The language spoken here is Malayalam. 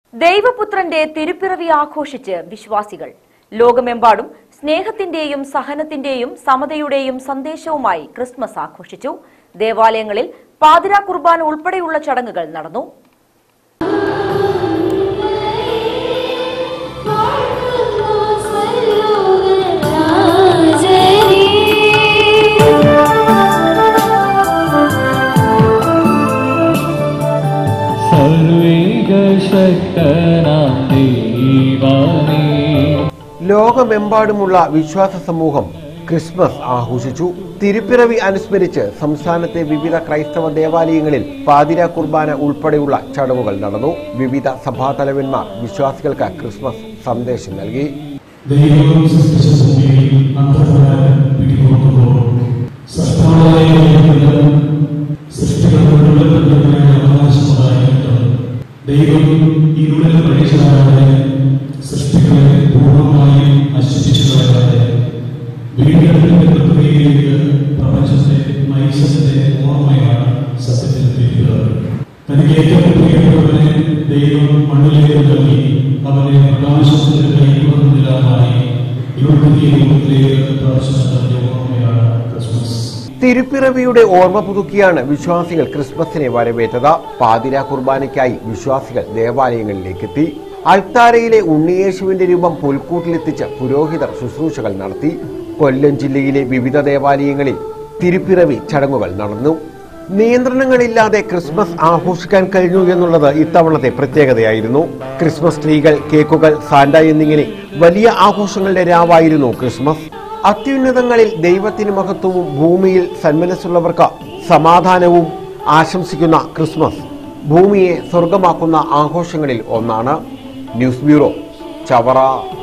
ദൈവപുത്രന്റെ തിരുപ്പിറവി ആഘോഷിച്ച് വിശ്വാസികൾ ലോകമെമ്പാടും സ്നേഹത്തിന്റെയും സഹനത്തിന്റെയും സമതയുടെയും സന്ദേശവുമായി ക്രിസ്മസ് ആഘോഷിച്ചു ദേവാലയങ്ങളിൽ പാതിരാ കുർബാന ഉൾപ്പെടെയുള്ള ചടങ്ങുകൾ നടന്നു സർവേകശക്തനാം ദൈവമേ ലോകമെമ്പാടുമുള്ള വിശ്വാസ സമൂഹം ക്രിസ്മസ് ആഘോഷിച്ചു തിരുപ്പിറവി അനുസ്മരിച്ച് സംസ്ഥാനത്തെ വിവിധ ക്രൈസ്തവ ദേവാലയങ്ങളിൽ പാതിര കുർബാന ഉൾപ്പെടെയുള്ള ചടങ്ങുകൾ നടന്നു വിവിധ സഭാതലവന്മാർ വിശ്വാസികൾക്ക് ക്രിസ്മസ് സന്ദേശം നൽകി ദൈവം സൃഷ്ടിച്ച ഭൂമിയിൽ അന്ധകാരം പിടികൊടുക്കുമ്പോൾ സൃഷ്ടാവായ ദൈവത്തിന് സൃഷ്ടികളുടെ അവകാശമുണ്ടായിട്ട് ദൈവം ഇരുളിൽ പ്രവേശിക്കാതെ സൃഷ്ടികളെ പൂർണ്ണമായും നശിപ്പിച്ചു കളയാതെ വീണ്ടെടുപ്പിന്റെ പ്രക്രിയയിലേക്ക് പ്രപഞ്ചത്തെ നൈസത്തിന്റെ ഓർമ്മയാണ് സത്യത്തിൽ തിരിക്കുന്നത് തനിക്ക് ഏറ്റവും പ്രിയപ്പെട്ടവനെ ദൈവം മണ്ണിലേക്ക് നൽകി അവനെ പ്രകാശത്തിന്റെ കൈകൊള്ളുന്നില്ലാതായി ഇരുട്ടിന്റെ രൂപത്തിലേക്ക് പ്രവേശനത്തിന്റെ ഓർമ്മയാണ് ക്രിസ്മസ് തിരുപ്പിറവിയുടെ ഓർമ്മ പുതുക്കിയാണ് വിശ്വാസികൾ ക്രിസ്മസിനെ വരവേറ്റത് പാതിര കുർബാനയ്ക്കായി വിശ്വാസികൾ ദേവാലയങ്ങളിലേക്ക് എത്തി അൾത്താരയിലെ ഉണ്ണിയേശുവിന്റെ രൂപം പുൽക്കൂട്ടിലെത്തിച്ച് പുരോഹിതർ ശുശ്രൂഷകൾ നടത്തി കൊല്ലം ജില്ലയിലെ വിവിധ ദേവാലയങ്ങളിൽ തിരുപ്പിറവി ചടങ്ങുകൾ നടന്നു നിയന്ത്രണങ്ങളില്ലാതെ ക്രിസ്മസ് ആഘോഷിക്കാൻ കഴിഞ്ഞു എന്നുള്ളത് ഇത്തവണത്തെ പ്രത്യേകതയായിരുന്നു ക്രിസ്മസ് ട്രീകൾ കേക്കുകൾ സാന്റ എന്നിങ്ങനെ വലിയ ആഘോഷങ്ങളുടെ രാവായിരുന്നു ക്രിസ്മസ് അത്യുന്നതങ്ങളിൽ ദൈവത്തിന് മഹത്വവും ഭൂമിയിൽ സന്മനസ്സുള്ളവർക്ക് സമാധാനവും ആശംസിക്കുന്ന ക്രിസ്മസ് ഭൂമിയെ സ്വർഗമാക്കുന്ന ആഘോഷങ്ങളിൽ ഒന്നാണ് ന്യൂസ് ബ്യൂറോ ചവറ